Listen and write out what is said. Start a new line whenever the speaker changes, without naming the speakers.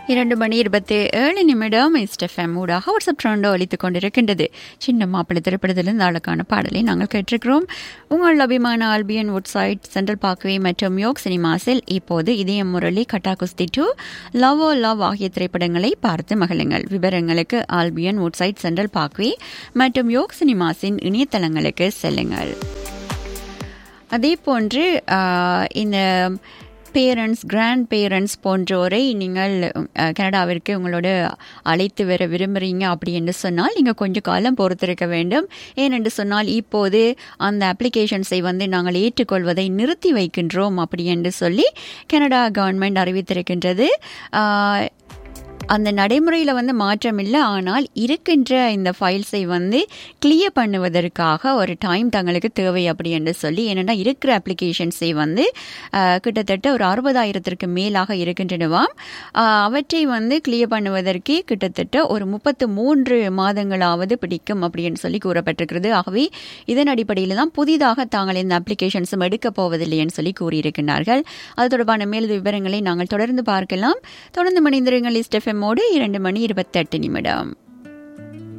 இரண்டு மணி இருபத்தி ஏழு நிமிடம் எஸ்டெஃப்எம் ஊடாக வாட்ஸ்அப் ட்ரெண்டோ அளித்துக் கொண்டிருக்கின்றது சின்ன மாப்பிள்ளை திரைப்படத்திலிருந்து ஆளுக்கான பாடலை நாங்கள் கேட்டிருக்கிறோம் உங்கள் அபிமான ஆல்பியன் வுட்சைட் சென்ட்ரல் பார்க்வே மற்றும் யோக் சினிமாஸில் இப்போது இதயம் முரளி கட்டா குஸ்தி டூ லவ் ஓ லவ் ஆகிய திரைப்படங்களை பார்த்து மகிழுங்கள் விவரங்களுக்கு ஆல்பியன் வுட்சைட் சென்ட்ரல் பார்க்வே மற்றும் யோக் சினிமாஸின் இணையதளங்களுக்கு செல்லுங்கள் அதே போன்று ஆஹ், இந்த பேரண்ட்ஸ் கிராண்ட் பேரண்ட்ஸ் போன்றோரை நீங்கள் அஹ், கனடாவிற்கு உங்களோட அழைத்து வர விரும்புகிறீங்க அப்படி என்று சொன்னால் நீங்கள் கொஞ்சம் காலம் பொறுத்திருக்க வேண்டும் ஏனென்று சொன்னால் இப்போது அந்த அப்ளிகேஷன்ஸை வந்து நாங்கள் ஏற்றுக்கொள்வதை நிறுத்தி வைக்கின்றோம் அப்படி என்று சொல்லி கனடா கவர்மெண்ட் அறிவித்திருக்கின்றது ஆஹ், அந்த நடைமுறையில் வந்து மாற்றம் இல்லை ஆனால் இருக்கின்ற இந்த ஃபைல்ஸை வந்து கிளியர் பண்ணுவதற்காக ஒரு டைம் தங்களுக்கு தேவை அப்படி என்று சொல்லி என்னென்னா இருக்கிற அப்ளிகேஷன்ஸை வந்து ஆஹ், கிட்டத்தட்ட ஒரு அறுபதாயிரத்திற்கு மேலாக இருக்கின்றனவாம் ஆஹ், அவற்றை வந்து கிளியர் பண்ணுவதற்கே கிட்டத்தட்ட ஒரு முப்பத்து மூன்று மாதங்களாவது பிடிக்கும் அப்படின்னு சொல்லி கூறப்பட்டிருக்கிறது ஆகவே இதன் அடிப்படையில் தான் புதிதாக தாங்கள் இந்த அப்ளிகேஷன்ஸும் எடுக்கப் போவதில்லைன்னு சொல்லி கூறியிருக்கிறார்கள் அது தொடர்பான மேலது விவரங்களை நாங்கள் தொடர்ந்து பார்க்கலாம் தொடர்ந்து மணிந்திருங்கள் இஸ்டெஃபெம்மோடு இரண்டு மணி இருபத்தெட்டு நிமிடம்